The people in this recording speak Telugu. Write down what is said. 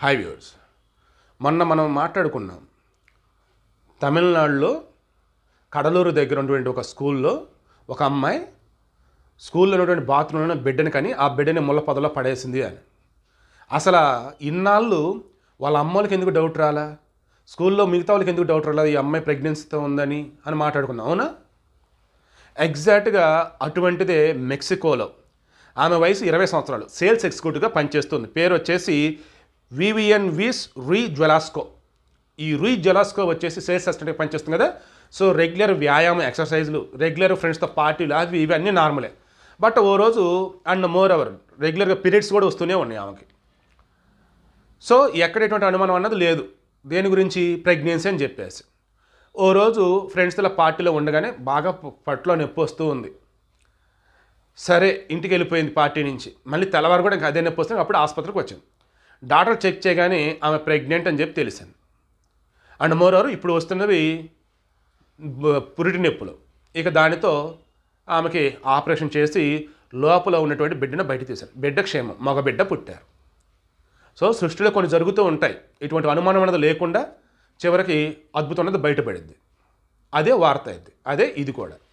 హాయ్ వ్యూవర్స్ మొన్న మనం మాట్లాడుకున్నాం తమిళనాడులో కడలూరు దగ్గర ఉన్నటువంటి ఒక స్కూల్లో ఒక అమ్మాయి స్కూల్లో ఉన్నటువంటి బాత్రూంలో బిడ్డని కానీ ఆ బిడ్డని ముళ్ళ పొదలో పడేసింది అని అసలు ఇన్నాళ్ళు వాళ్ళ అమ్మోళ్ళకి ఎందుకు డౌట్ రాలా స్కూల్లో మిగతా వాళ్ళకి ఎందుకు డౌట్ రాలా ఈ అమ్మాయి ప్రెగ్నెన్సీతో ఉందని అని మాట్లాడుకున్నాం అవునా ఎగ్జాక్ట్గా అటువంటిదే మెక్సికోలో ఆమె వయసు ఇరవై సంవత్సరాలు సేల్స్ ఎగ్జిక్యూటివ్గా పనిచేస్తుంది పేరు వచ్చేసి వివిఎన్ వీస్ రూయి జ్వెలాస్కో ఈ రూయి జ్వెలాస్కో వచ్చేసి సేల్స్ అసిస్టెంట్గా పనిచేస్తుంది కదా సో రెగ్యులర్ వ్యాయామం ఎక్సర్సైజ్లు రెగ్యులర్ ఫ్రెండ్స్తో పార్టీలు అవి ఇవి అన్నీ నార్మలే బట్ ఓ రోజు అండ్ మోర్ అవర్ రెగ్యులర్గా పీరియడ్స్ కూడా వస్తూనే ఉన్నాయి ఆమెకి సో ఎక్కడ ఎటువంటి అనుమానం అన్నది లేదు దేని గురించి ప్రెగ్నెన్సీ అని చెప్పేసి ఓ రోజు ఫ్రెండ్స్తో పార్టీలో ఉండగానే బాగా ప- పట్లో నొప్పి వస్తూ ఉంది సరే ఇంటికి వెళ్ళిపోయింది పార్టీ నుంచి మళ్ళీ తెల్లవారు కూడా ఇంకా అదే నొప్పి వస్తుంది అప్పుడు ఆసుపత్రికి వచ్చింది డాక్టర్ చెక్ చేయగానే ఆమె ప్రెగ్నెంట్ అని చెప్పి తెలిసింది అండ్ మోర్ ఓవర్ ఇప్పుడు వస్తున్నవి బ- పురిటి నొప్పులు ఇక దానితో ఆమెకి ఆపరేషన్ చేసి లోపల ఉన్నటువంటి బిడ్డను బయట తీశారు బిడ్డ క్షేమం మగ బిడ్డ పుట్టారు సో సృష్టిలో కొన్ని జరుగుతూ ఉంటాయి ఇటువంటి అనుమానం అనేది లేకుండా చివరికి అద్భుతం అనేది బయటపడింది అదే వార్త అయింది అదే ఇది కూడా